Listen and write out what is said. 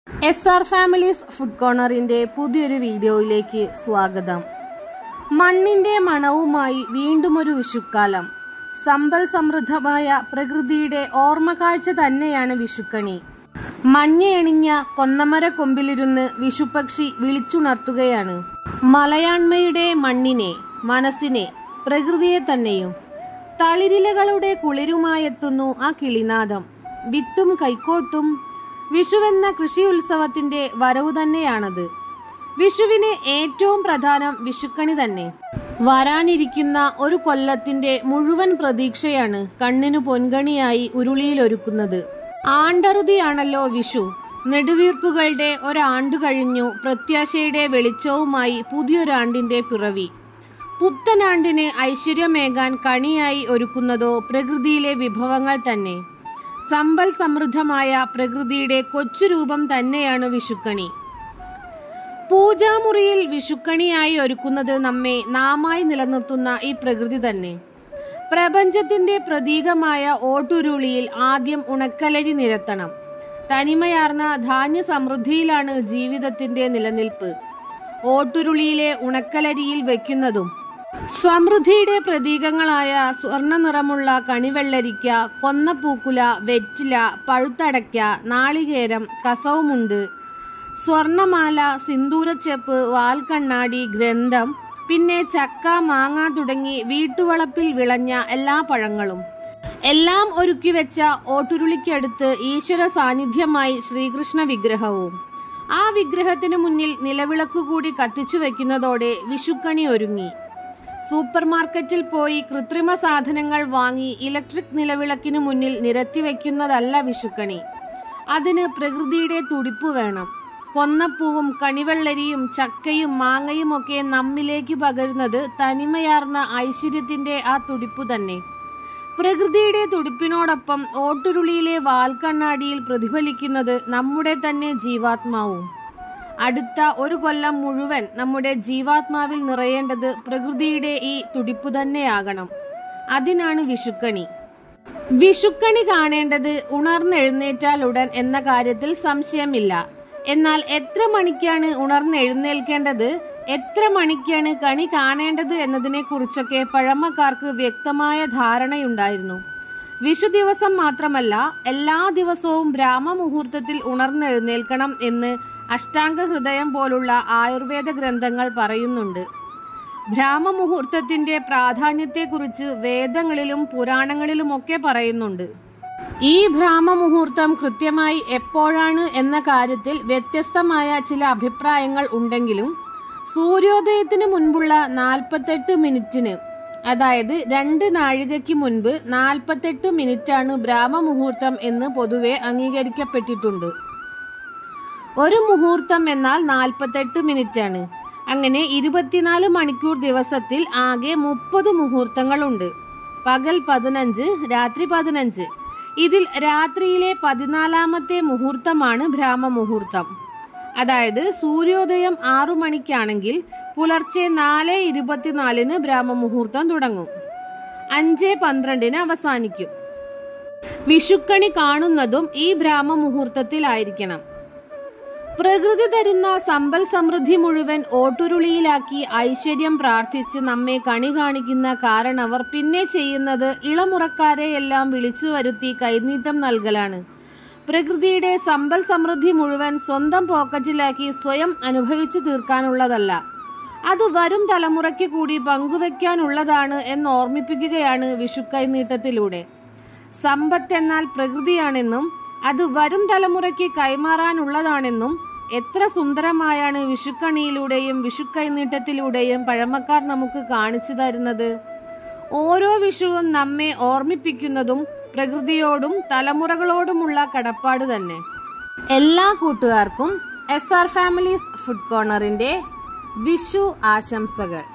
S R families food കോർണറിന്റെ പുതിയൊരു വീഡിയോയിലേക്ക് സ്വാഗതം മണ്ണിന്റെ മണവുമായി വീണ്ടും ഒരു വിഷുക്കാലം സമ്പൽ സമൃദ്ധമായ പ്രകൃതിയുടെ ഓർമ്മക്കാഴ്ച തന്നെയാണ് വിഷുക്കണി മഞ്ഞയണിഞ്ഞ കൊന്നമര കൊമ്പിലിരുന്ന് വിഷുപക്ഷി വിളിച്ചുണർത്തുകയാണ് മലയാണ്മയുടെ മണ്ണിനെ മനസ്സിനെ പ്രകൃതിയെ തന്നെയും തളിരിലകളുടെ കുളിരുമായെത്തുന്നു ആ കിളിനാദം വിത്തും കൈക്കോട്ടും വിഷുവെന്ന കൃഷി ഉത്സവത്തിന്റെ വരവ് തന്നെയാണത് വിഷുവിന് ഏറ്റവും പ്രധാനം വിഷുക്കണി തന്നെ വരാനിരിക്കുന്ന ഒരു കൊല്ലത്തിന്റെ മുഴുവൻ പ്രതീക്ഷയാണ് കണ്ണിനു പൊൻകണിയായി ഉരുളിയിലൊരുക്കുന്നത് ആണ്ടറുതിയാണല്ലോ വിഷു നെടുവീർപ്പുകളുടെ ഒരാണ്ടു കഴിഞ്ഞു പ്രത്യാശയുടെ വെളിച്ചവുമായി പുതിയൊരാണ്ടിന്റെ പിറവി പുത്തനാണ്ടിന് ഐശ്വര്യമേകാൻ കണിയായി ഒരുക്കുന്നതോ പ്രകൃതിയിലെ വിഭവങ്ങൾ തന്നെ സമ്പൽ സമൃദ്ധമായ പ്രകൃതിയുടെ കൊച്ചുരൂപം തന്നെയാണ് വിഷുക്കണി പൂജാമുറിയിൽ വിഷുക്കണിയായി ഒരുക്കുന്നത് നമ്മെ നാമായി നിലനിർത്തുന്ന ഈ പ്രകൃതി തന്നെ പ്രപഞ്ചത്തിന്റെ പ്രതീകമായ ഓട്ടുരുളിയിൽ ആദ്യം ഉണക്കലരി നിരത്തണം തനിമയാർന്ന ധാന്യ സമൃദ്ധിയിലാണ് ജീവിതത്തിന്റെ നിലനിൽപ്പ് ഓട്ടുരുളിയിലെ ഉണക്കലരിയിൽ വെക്കുന്നതും സമൃദ്ധിയുടെ പ്രതീകങ്ങളായ സ്വർണ്ണ നിറമുള്ള കണിവെള്ളരിക്ക കൊന്നപ്പൂക്കുല വെറ്റില പഴുത്തടയ്ക്ക നാളികേരം കസവുമുണ്ട് സ്വർണമാല സിന്ദൂരച്ചെപ്പ് വാൽക്കണ്ണാടി ഗ്രന്ഥം പിന്നെ ചക്ക മാങ്ങ തുടങ്ങി വീട്ടുവളപ്പിൽ വിളഞ്ഞ എല്ലാ പഴങ്ങളും എല്ലാം ഒരുക്കി വെച്ച ഓട്ടുരുളിക്കടുത്ത് ഈശ്വര സാന്നിധ്യമായി ശ്രീകൃഷ്ണ വിഗ്രഹവും ആ വിഗ്രഹത്തിന് മുന്നിൽ നിലവിളക്ക് കൂടി കത്തിച്ചു വെക്കുന്നതോടെ വിഷുക്കണി ഒരുങ്ങി സൂപ്പർ മാർക്കറ്റിൽ പോയി കൃത്രിമ സാധനങ്ങൾ വാങ്ങി ഇലക്ട്രിക് നിലവിളക്കിനു മുന്നിൽ നിരത്തി വയ്ക്കുന്നതല്ല വിഷുക്കണി അതിന് പ്രകൃതിയുടെ തുടിപ്പ് വേണം കൊന്നപ്പൂവും കണിവെള്ളരിയും ചക്കയും മാങ്ങയും ഒക്കെ നമ്മിലേക്ക് പകരുന്നത് തനിമയാർന്ന ഐശ്വര്യത്തിന്റെ ആ തുടിപ്പു തന്നെ പ്രകൃതിയുടെ തുടിപ്പിനോടൊപ്പം ഓട്ടുരുളിയിലെ വാൽക്കണ്ണാടിയിൽ പ്രതിഫലിക്കുന്നത് നമ്മുടെ തന്നെ ജീവാത്മാവും അടുത്ത ഒരു കൊല്ലം മുഴുവൻ നമ്മുടെ ജീവാത്മാവിൽ നിറയേണ്ടത് പ്രകൃതിയുടെ ഈ തുടിപ്പു തന്നെയാകണം അതിനാണ് വിഷുക്കണി വിഷുക്കണി കാണേണ്ടത് ഉണർന്നെഴുന്നേറ്റാൽ ഉടൻ എന്ന കാര്യത്തിൽ സംശയമില്ല എന്നാൽ എത്ര മണിക്കാണ് ഉണർന്നെഴുന്നേൽക്കേണ്ടത് എത്ര മണിക്കാണ് കണി കാണേണ്ടത് എന്നതിനെ കുറിച്ചൊക്കെ പഴമക്കാർക്ക് വ്യക്തമായ ധാരണയുണ്ടായിരുന്നു വിഷു ദിവസം മാത്രമല്ല എല്ലാ ദിവസവും ബ്രാഹ്മമുഹൂർത്തത്തിൽ ഉണർന്നെഴുന്നേൽക്കണം എന്ന് അഷ്ടാംഗ ഹൃദയം പോലുള്ള ആയുർവേദ ഗ്രന്ഥങ്ങൾ പറയുന്നുണ്ട് ബ്രാഹ്മമുഹൂർത്തത്തിന്റെ പ്രാധാന്യത്തെക്കുറിച്ച് വേദങ്ങളിലും പുരാണങ്ങളിലുമൊക്കെ പറയുന്നുണ്ട് ഈ ബ്രാഹ്മമുഹൂർത്തം കൃത്യമായി എപ്പോഴാണ് എന്ന കാര്യത്തിൽ വ്യത്യസ്തമായ ചില അഭിപ്രായങ്ങൾ ഉണ്ടെങ്കിലും സൂര്യോദയത്തിന് മുൻപുള്ള നാൽപ്പത്തെട്ട് മിനിറ്റിന് അതായത് രണ്ട് നാഴികയ്ക്ക് മുൻപ് നാൽപ്പത്തെട്ട് മിനിറ്റാണ് ബ്രാഹ്മമുഹൂർത്തം എന്ന് പൊതുവെ അംഗീകരിക്കപ്പെട്ടിട്ടുണ്ട് ഒരു മുഹൂർത്തം എന്നാൽ നാൽപ്പത്തെട്ട് മിനിറ്റാണ് അങ്ങനെ ഇരുപത്തിനാല് മണിക്കൂർ ദിവസത്തിൽ ആകെ മുപ്പത് മുഹൂർത്തങ്ങളുണ്ട് പകൽ പതിനഞ്ച് രാത്രി പതിനഞ്ച് ഇതിൽ രാത്രിയിലെ പതിനാലാമത്തെ മുഹൂർത്തമാണ് ബ്രാഹ്മമുഹൂർത്തം അതായത് സൂര്യോദയം ആറു മണിക്കാണെങ്കിൽ പുലർച്ചെ നാല് ഇരുപത്തിനാലിന് ബ്രാഹ്മമുഹൂർത്തം തുടങ്ങും അഞ്ച് പന്ത്രണ്ടിന് അവസാനിക്കും വിഷുക്കണി കാണുന്നതും ഈ ബ്രാഹ്മമുഹൂർത്തത്തിലായിരിക്കണം പ്രകൃതി തരുന്ന സമ്പൽ സമൃദ്ധി മുഴുവൻ ഓട്ടുരുളിയിലാക്കി ഐശ്വര്യം പ്രാർത്ഥിച്ച് നമ്മെ കണി കാണിക്കുന്ന കാരണവർ പിന്നെ ചെയ്യുന്നത് ഇളമുറക്കാരെ എല്ലാം വിളിച്ചു വരുത്തി കൈനീട്ടം നൽകലാണ് പ്രകൃതിയുടെ സമ്പൽ സമൃദ്ധി മുഴുവൻ സ്വന്തം പോക്കറ്റിലാക്കി സ്വയം അനുഭവിച്ചു തീർക്കാനുള്ളതല്ല അത് വരും തലമുറയ്ക്ക് കൂടി പങ്കുവെക്കാനുള്ളതാണ് എന്ന് ഓർമ്മിപ്പിക്കുകയാണ് വിഷുക്കൈനീട്ടത്തിലൂടെ സമ്പത്ത് എന്നാൽ പ്രകൃതിയാണെന്നും അത് വരും തലമുറയ്ക്ക് കൈമാറാനുള്ളതാണെന്നും എത്ര സുന്ദരമായാണ് വിഷുക്കണിയിലൂടെയും വിഷുക്കൈനീട്ടത്തിലൂടെയും പഴമക്കാർ നമുക്ക് കാണിച്ചു തരുന്നത് ഓരോ വിഷുവും നമ്മെ ഓർമ്മിപ്പിക്കുന്നതും പ്രകൃതിയോടും തലമുറകളോടുമുള്ള കടപ്പാട് തന്നെ എല്ലാ കൂട്ടുകാർക്കും എസ് ആർ ഫാമിലീസ് ഫുഡ് കോർണറിന്റെ വിഷു ആശംസകൾ